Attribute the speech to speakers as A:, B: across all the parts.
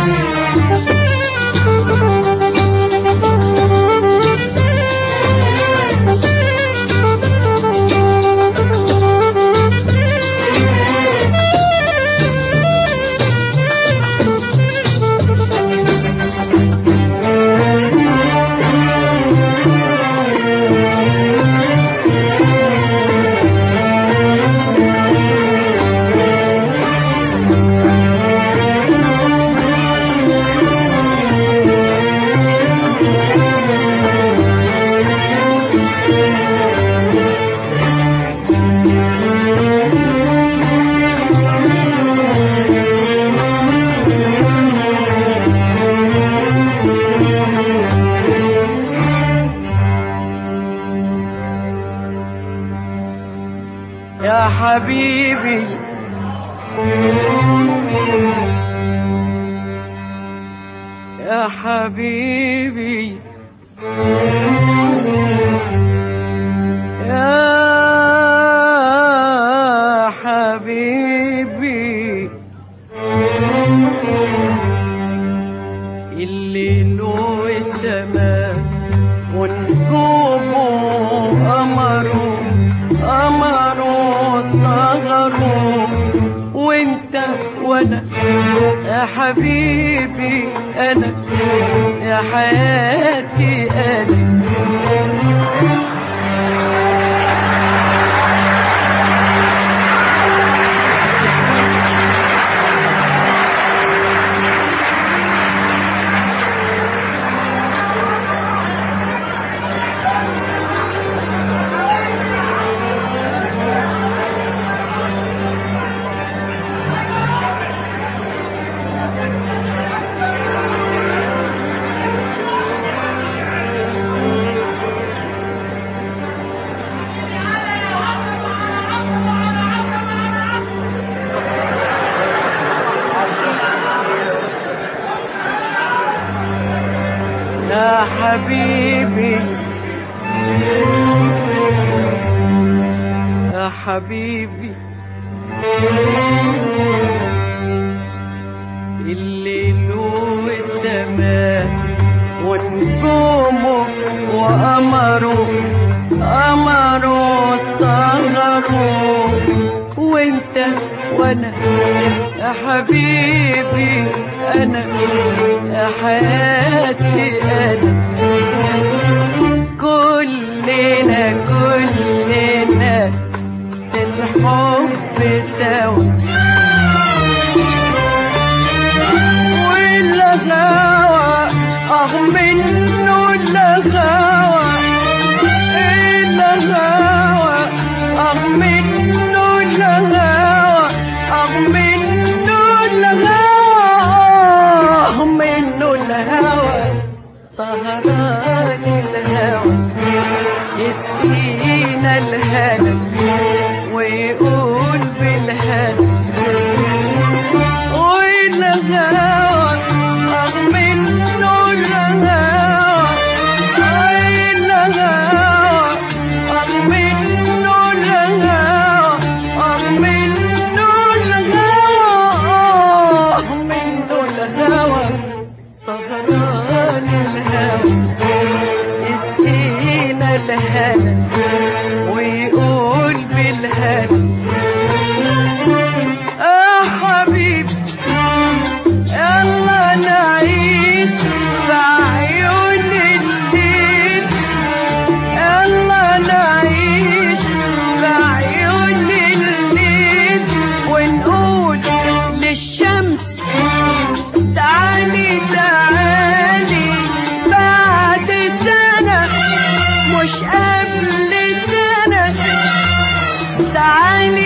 A: يا حبيبي يا حبيبي يا حبيبي الليل والسماء ونجومه قمره قمره صغره وانت وانا يا حبيبي انا يا حياتي انا يا حبيبي يا حبيبي الليل والسماء ونجومه وقمره قمره صغره وانت وانا يا حبيبي انا يا حياتي انا كلنا كلنا في الحب سوا والغاوى اه منه الغاوى الغاوى اه منه الغاوى اه منه الغاوى منه الهوى سهران الهوى يسقينا الهنا ويقول بالهنا والهوى أغ منه الهوى الهوى أغ منه الهوى أغ منه الهوى منه الهوى سهران الهوى يسقينا الهنا ويقول بالهنا آه حبيبي يلا نعيش بعيون الليل يلا نعيش بعيون الليل ونقول للشمس تعالي تعالي بعد سنة مش قبل سنة تعالي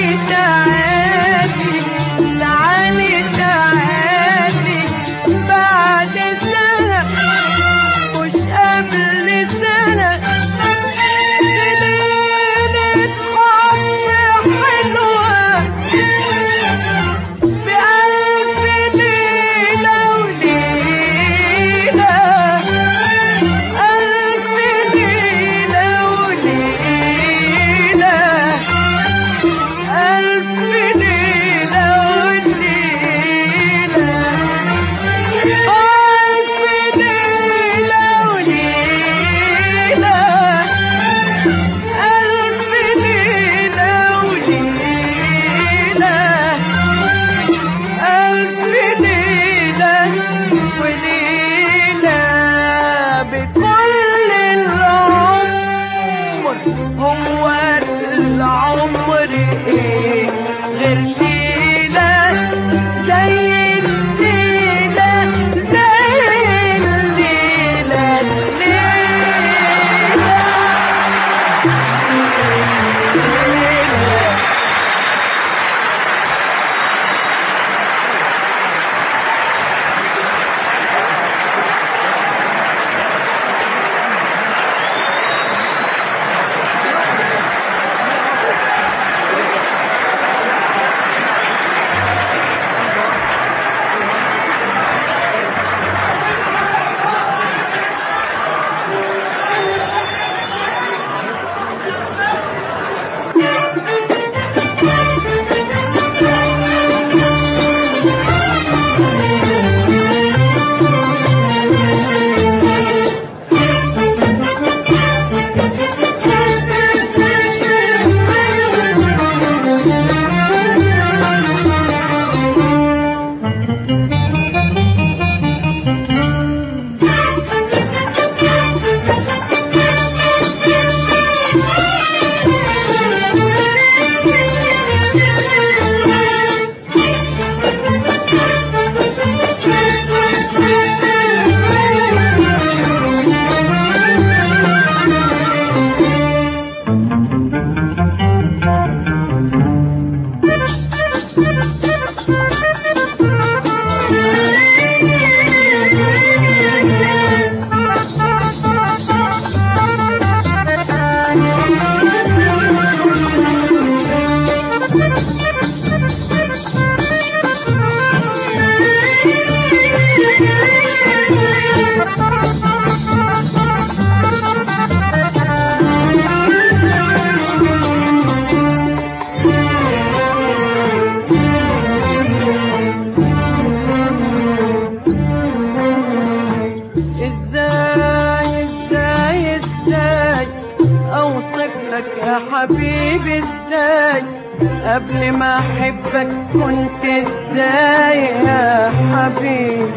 A: لك يا حبيبي ازاي قبل ما احبك كنت ازاي يا حبيبي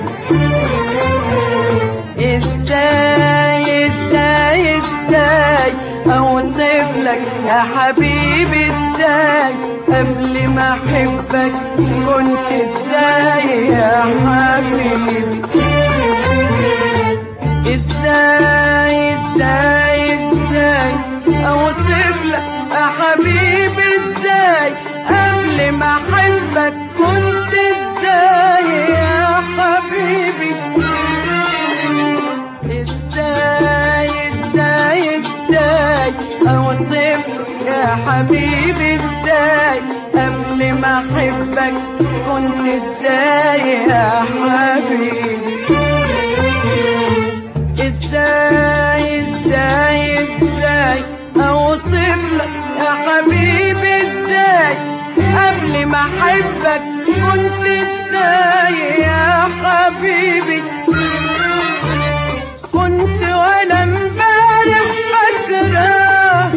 A: ازاي ازاي ازاي اوصف لك يا حبيبي ازاي قبل ما احبك كنت ازاي يا حبيبي ازاي ازاي ازاي اوصف لك يا حبيبي ازاي قبل ما احبك كنت ازاي يا حبيبي ازاي ازاي ازاي اوصف يا حبيبي ازاي قبل ما احبك كنت ازاي يا حبيبي ازاي ازاي ازاي اوصف لك يا حبيبي ازاي قبل ما احبك كنت ازاي يا حبيبي كنت ولا امبارح فاكره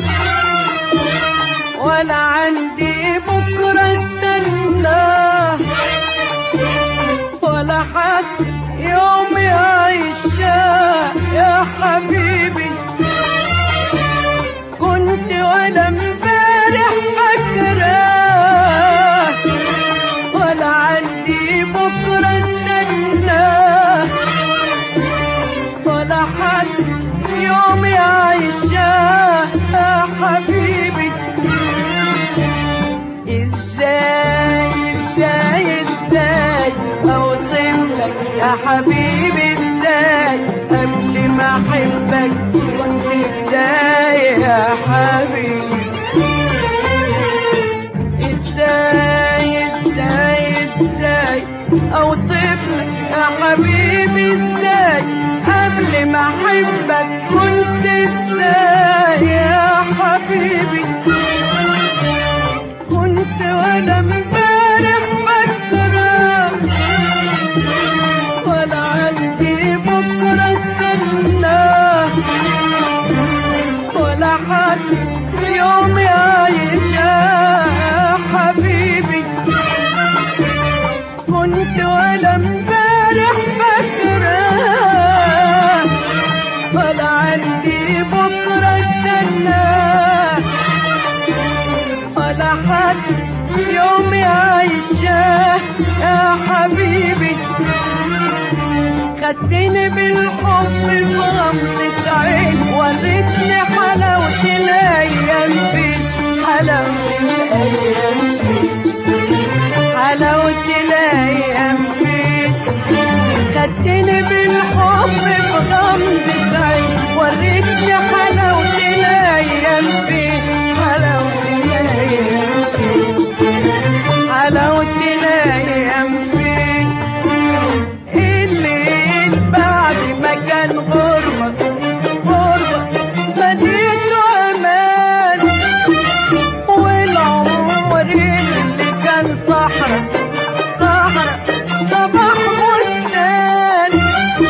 A: ولا عندي بكره استناه ولا حد يوم يعيشها يا حبيبي كنت ولا امبارح فاكراه ولا عندي بكره استناه ولا حد يوم يعيشها يا حبيبي ازاي ازاي ازاي اوصف لك يا حبيبي ازاي قبل ما احبك كنت ازاي يا حبيبي ازاي ازاي ازاي اوصف لك يا حبيبي ازاي قبل ما احبك كنت ازاي يا حبيبي كنت ولا امبارح فاكره ولا عندي بكره استناه ولا حد يوم يعيشها يا حبيبي كنت ولا امبارح فاكره ولا عندي بكره استناه ولا حد يوم يعيشها يا حبيبي خدتني بالحب في غمضة عين وريتني حلاوة الأيام فين حلاوة الأيام فين حلاوة الأيام فين خدتني بالحب في غمضة عين وريتني حلاوة الأيام فين حلاوة الأيام فين حلاوة الأيام فين الليل بعد ما كان غربة غربة مليته أمان والعمر اللي كان صحرا صحرا صباح بستان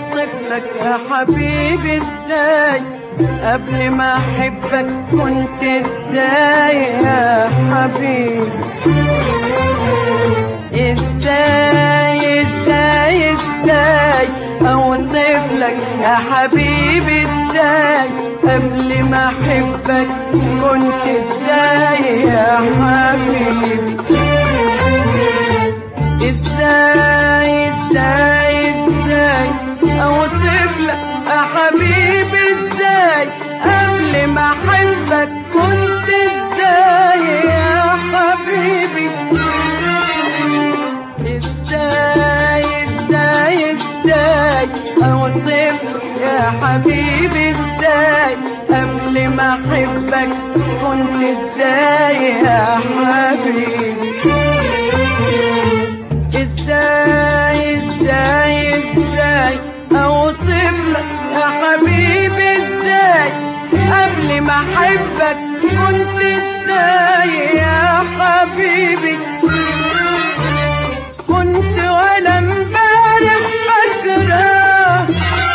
A: اوصف لك يا حبيبي ازاي قبل ما احبك كنت ازاي يا حبيبي ازاي ازاي ازاي اوصف لك يا حبيبي ازاي قبل ما احبك كنت ازاي يا حبيبي ازاي ازاي ازاي اوصف لك يا حبيبي ازاي قبل ما احبك كنت ازاي يا حبيبي ازاي ازاي ازاي اوصف يا حبيبي ازاي قبل ما احبك كنت ازاي يا حبيبي ازاي ازاي ازاي اوصف لك يا حبيبي ازاي قبل ما احبك كنت ازاي يا حبيبي كنت ولا امبارح فاكرة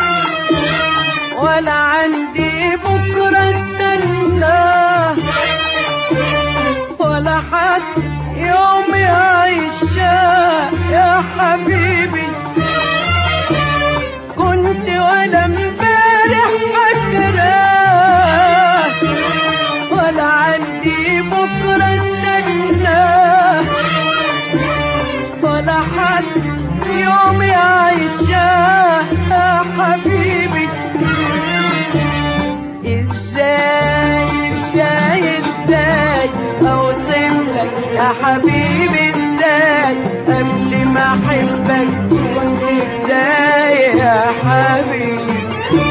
A: ولا عندي بكرة استنى ولا حد يوم يعيشها يا حبيبي كنت ولا امبارح فاكرة ولا عندي بكرة استنى ولا حد يوم يعيشها يا حبيبي ازاي ازاي ازاي اوصف لك يا حبيبي ازاي قبل ما احبك كنت ازاي يا حبيبي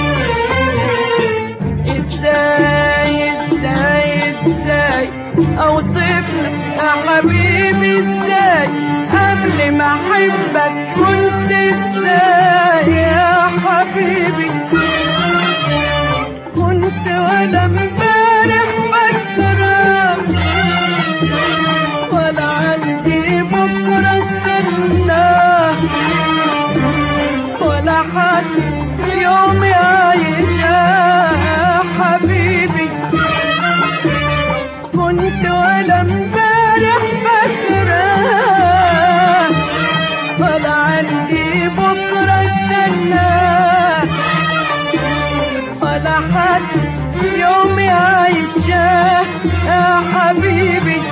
A: ازاي ازاي ازاي اوصف لك يا حبيبي ازاي قبل ما احبك كنت ازاي يا حبيبي كنت ولا امبارح فاكرة ولا عندي بكرة استنى ولا حد يوم يعيشها يا حبيبي كنت ولا امبارح فاكرة ولا عندي بكرة استنى ولا حد يوم يعيشها يا حبيبي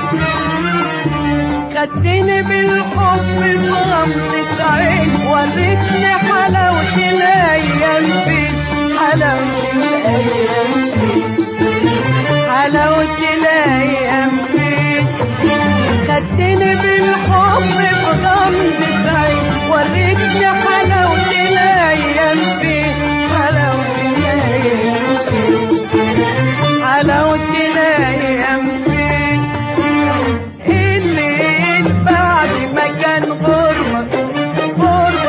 A: خدتني بالحب بغمضة عين وريتني حلاوة الأيام فيك حلاوة الأيام فيك حلاوة الأيام فيك خدتني بالحب بغمضة عين وريتني حلاوة الأيام فيك حلاوة الأيام فيك حلاوة الأيام فيك الليل بعد ما كان غربة غربة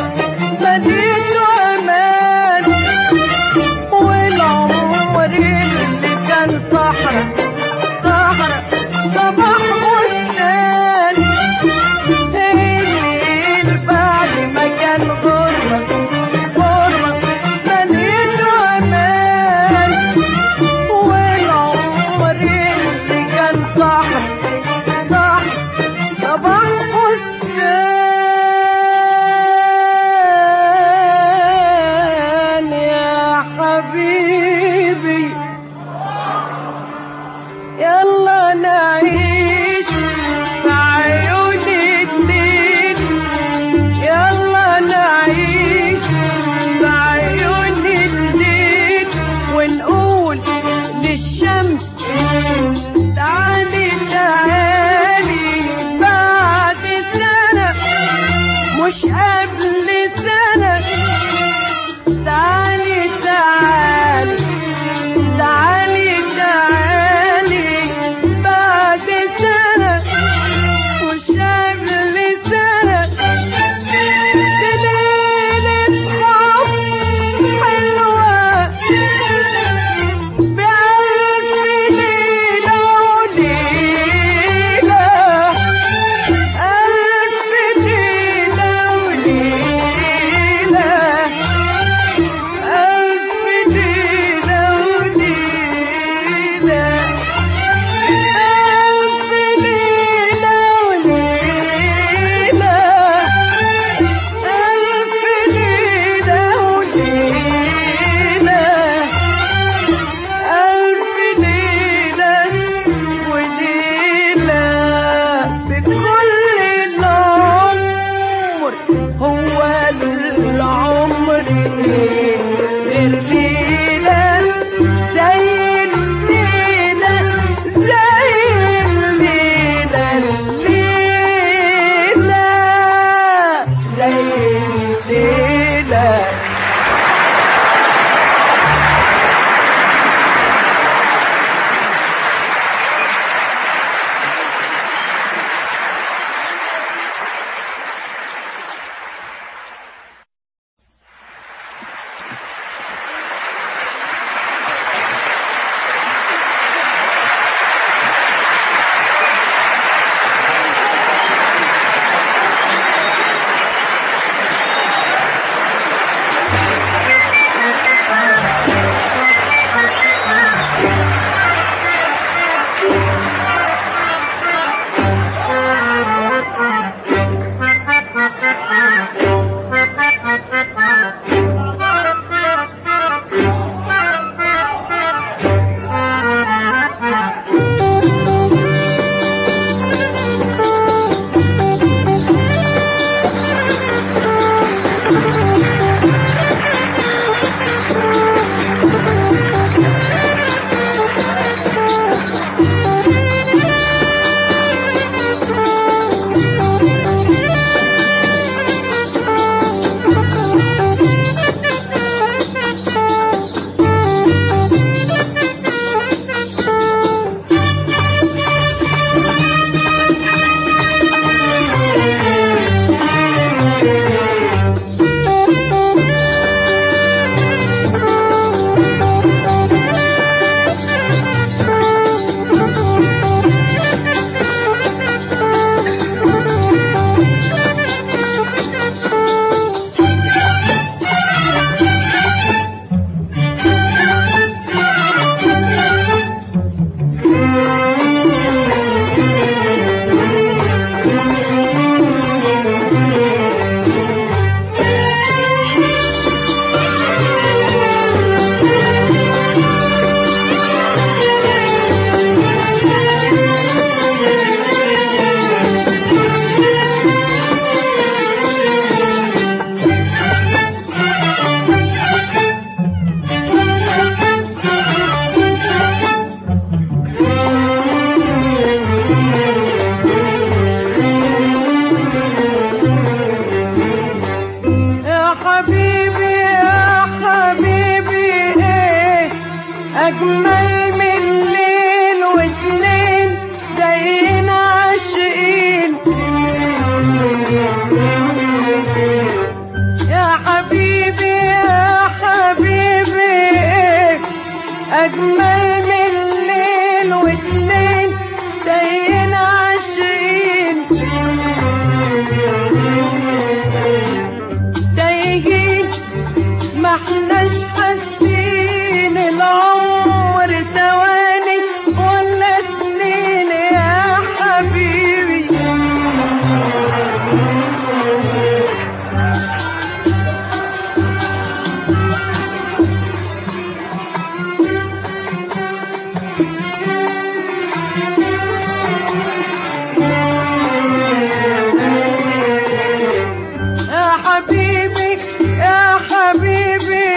A: غير ليلة زي الليلة زي الليلة الليلة زي الليلة يا حبيبي يا حبيبي ايه اجمل من ليل واتنين زينا عاشقين يا حبيبي يا حبيبي ايه اجمل من ليل واتنين زينا عاشقين تايهين ما احناش حاسين العمر ثواني ولا سنين يا حبيبي يا حبيبي يا حبيبي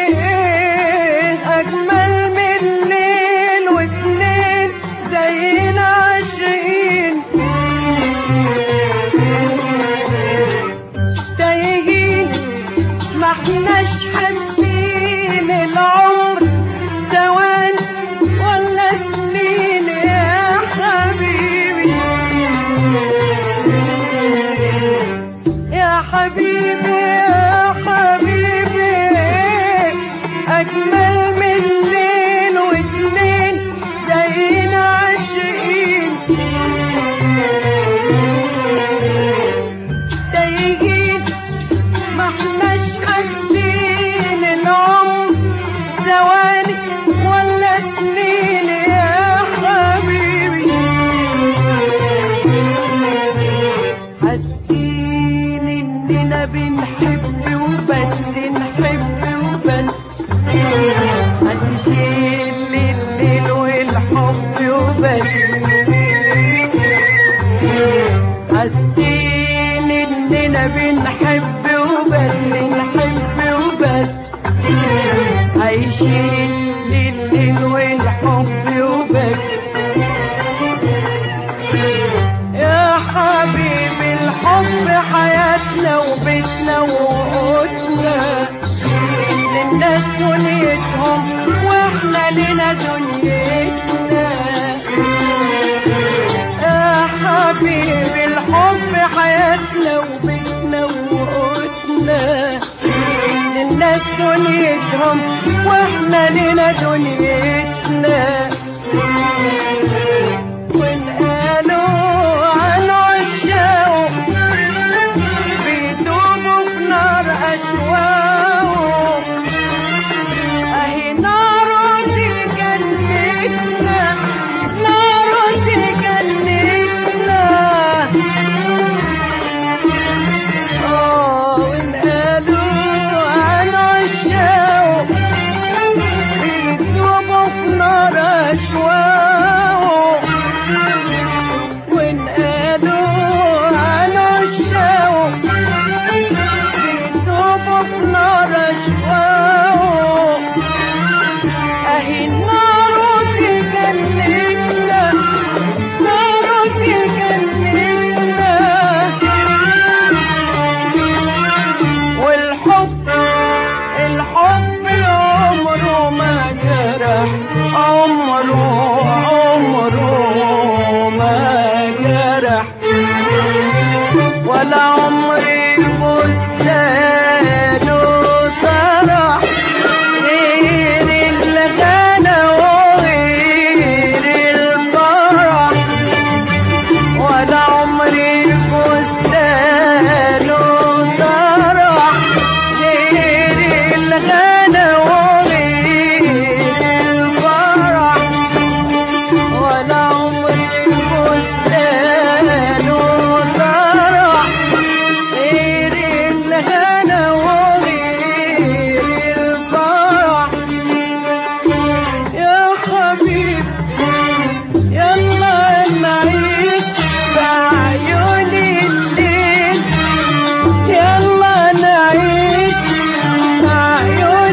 A: أجمل من ليل واتنين زينا عاشقين تايهين ما احناش حاسين العمر ثواني ولا سنين يا حبيبي يا حبيبي يا حبيبي أجمل من ليل واتنين زينا عاشقين تايهين ما احناش حاسين العمر ثواني ولا سنين يا حبيبي حاسين اننا بنحب وبس نحب وبس هنشيل الليل والحب وبس حاسين اننا بنحب وبس نحب وبس ماشيين للليل والحب وبس يا حبيبي الحب حياتنا وبيتنا وقوتنا للناس دنيتهم واحنا لنا دنيتنا يا حبيبي الحب حياتنا وبيتنا وقوتنا للناس دنيتهم واحنا لنا دنيتنا ونقالوا عن عشاق بيدوبوا في نار أشواق أهي نار دي جنتنا نار دي جنتنا آه ونقالوا عن عشاق بيدوبوا في نار أشواق ونقالوا عن عشاق بيدوبوا في نار أشواق أهي النار دي جنتنا نار دي جنتنا والحب الحب عمره ما جرح عمره عمره ما جرح ولا عمري بستان طرح غير الغنى وغير الفرح ولا عمري بستان طرح غير الغنى وغير الفرح ولا عمري بستان طرح غير الهنا وغير الفرح يا حبيب يلا نعيش في عيون الليل يلا نعيش في عيون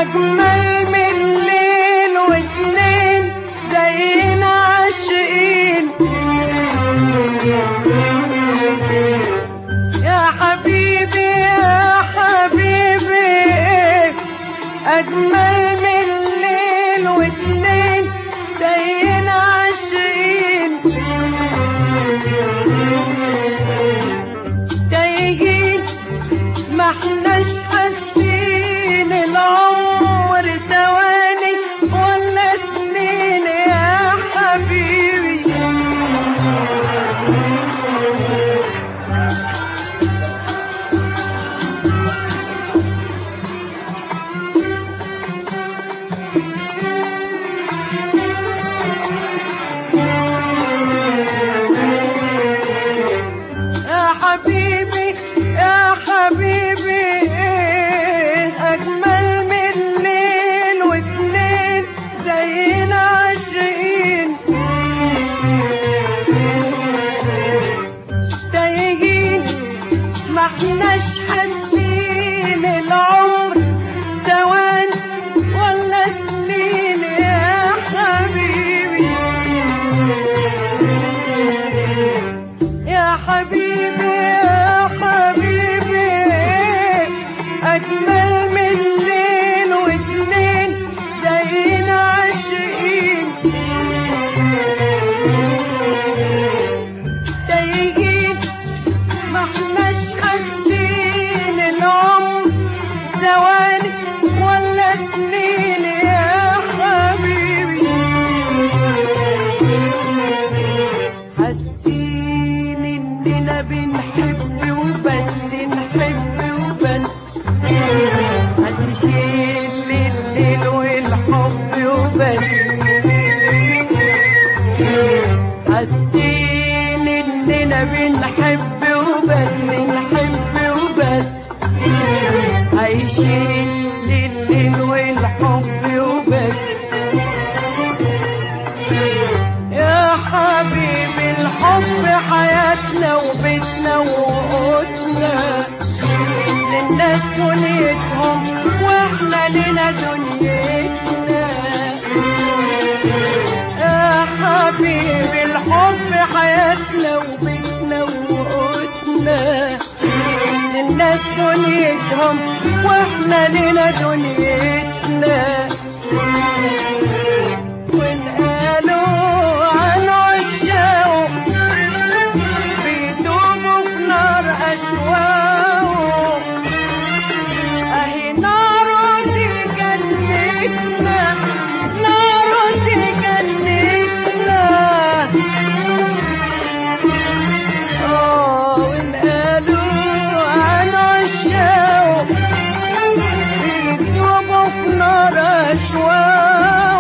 A: أجمل من ليل واتنين زينا عاشقين يا حبيبي يا حبيبي أجمل من ليل واتنين زينا عاشقين تايهين ما احناش حاسين العمر ثواني ولا سنين يا حبيبي يا حبيبي يا حبيبي أجمل من ليل واتنين زينا عاشقين تايهين ما احناش حاسين العمر ثواني ولا سنين يا حبيبي يا حبيبي يا حبيبي أجمل من ليل واتنين زينا عاشقين تايهين ما احناش حاسين العمر ثواني ولا سنين يا حبيبي حاسين اننا بنحب وبس نحب وبس هنشيل الليل والحب وبس حاسين اننا بنحب وبس نحب وبس هيشيل الليل والحب وبس يا حبيبي الحب حياتنا وبيتنا وقوتنا للناس دنيتهم واحنا لنا دنيتنا يا حبيبي الحب حياتنا وبيتنا وقوتنا للناس دنيتهم واحنا لنا دنيتنا ونقالوا عن عشاق بيدوبوا في نار أشواق أهي نار دي جنتنا نار دي جنتنا آه ونقالوا عن عشاق بيدوبوا في نار أشواق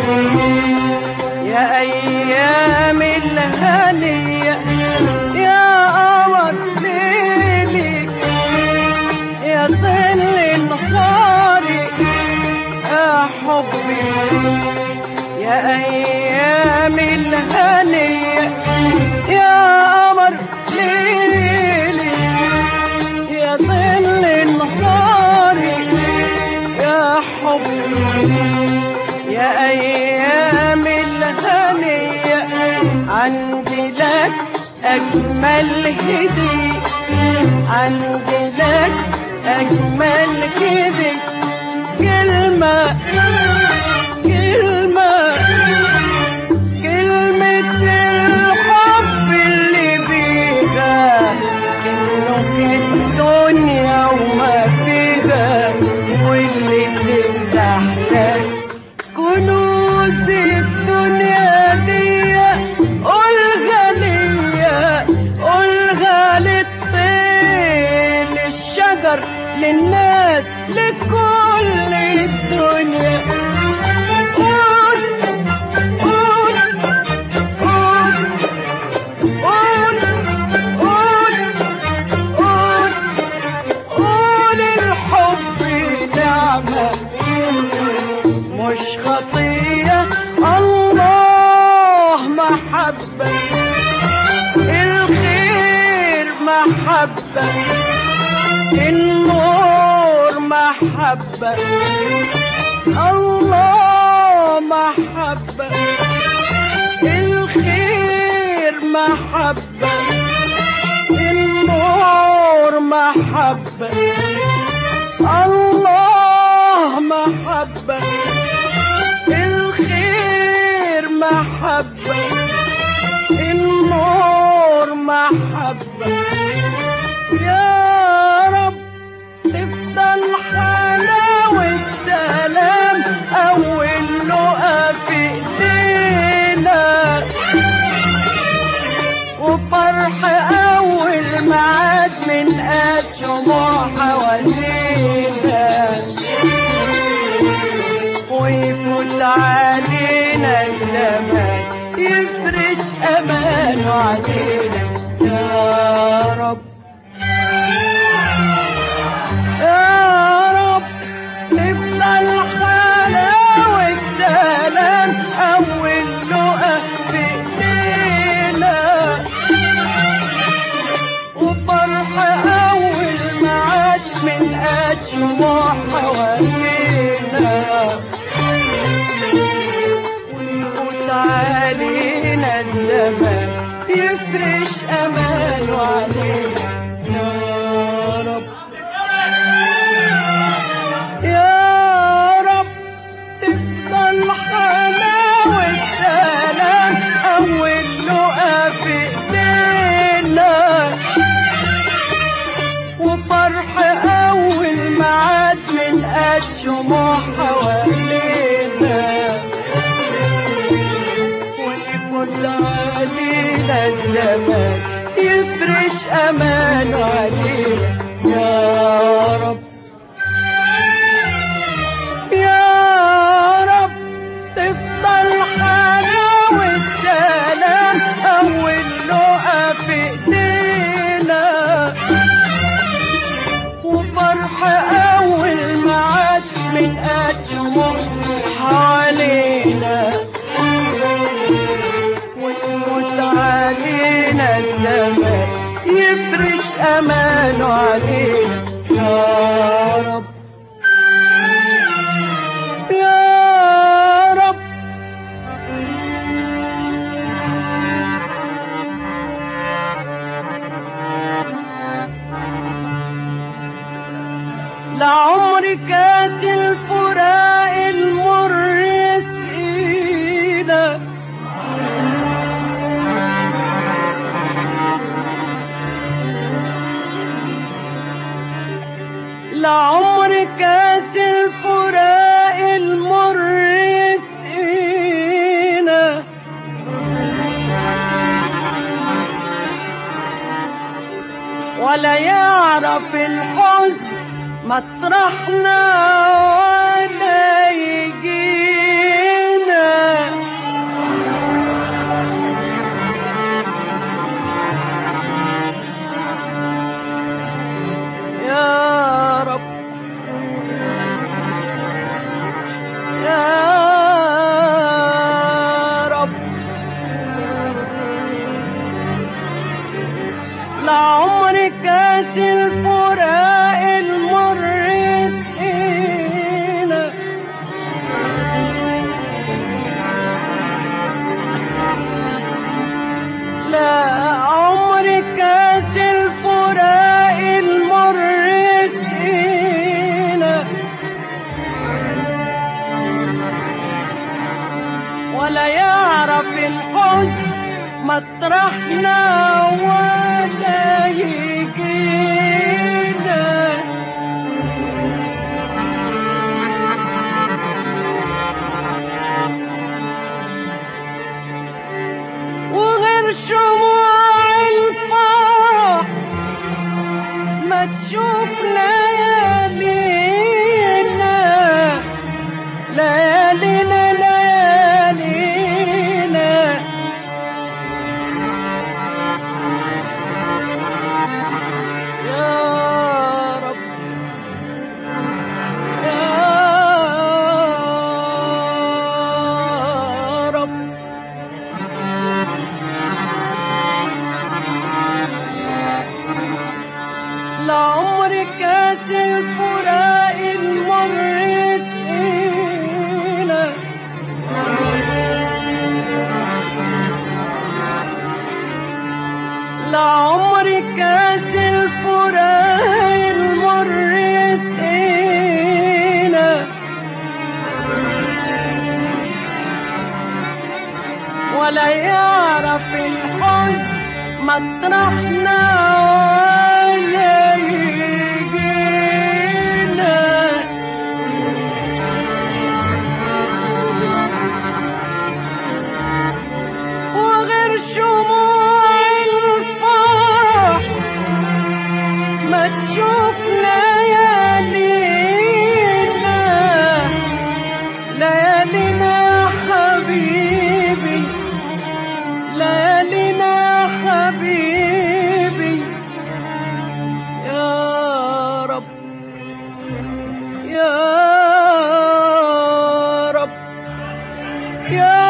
A: يا أيام الهنية يا قمر ليلي يا ظل نهاري يا حبي يا أيام الهنية يا قمر ليلي يا ظل نهاري يا حبي يا أيام الهنية عندي لك أجمل هدية عندي لك أجمل هدية كلمة كلمة كلمة الحب اللي بيها إنه في الدنيا وما فيها واللي تفتح لك كنوز الدنيا دي قولها ليا قولها للطير للشجر للناس لكل الدنيا قول قول قول قول قول قول قول الحب نعمة مش خطية الله محبة الخير محبة النور محبة الله محبة الخير محبة النور محبة الله محبة الخير محبة النور محبة يا رب تفضل حلاوة سلام أول لقى في إيدينا وفرح أول معاد من قد شموع حوالينا ويفوت علينا الزمان يفرش أمانه علينا يا رب يا رب تفضل حلاوة سلام أول لقى في إيدينا وفرح أول معاد من قد شموع حوالينا ويفوت علينا الزمان يفرش أمانه علينا يا رب يا رب تفضل حلاوة سلام أول لقى في إيدينا وفرح أول معاد من قد شموع حوالينا ويفوت علينا الزمان يفرش أمانه علينا يا رب يا رب تفضل حلاوة سلام أول لقى في إيدينا وفرح أول معاد من قد شموع حوالينا ويفوت علينا الزمان يفرش أمانه علينا يا رب يا رب لعمر كاس الفراق المر يسقينا لعمر كاس الفراق المر يسقينا ولا يعرف الحزن مطرحنا ولا يجينا لعمر كاس الفراق المر يسقينا لا عمر كاس الفراق المر يسقينا ولا يعرف الحزن مطرحنا ولا يجينا وغير شموع الفرح ما تشوف ليالينا ليالينا ليالينا يا رب يا رب لعمر كاس الفراق المر يسقينا لعمر كاس الفراق المر يسقينا ولا يعرف الحزن مطرحنا ولا يجينا وغير شموع الفرح ما تشوف ليالينا ليالينا حبيبي ليالينا حبيبي يا رب يا رب يا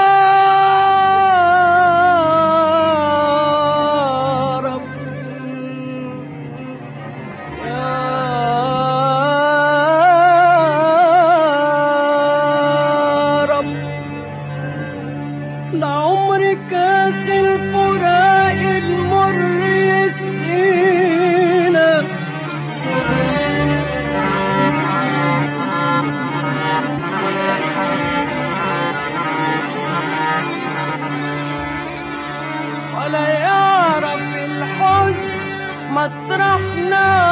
A: رب يا رب لعمر كاس الفراق المر يسقينا ولا يعرف الحزن مطرحنا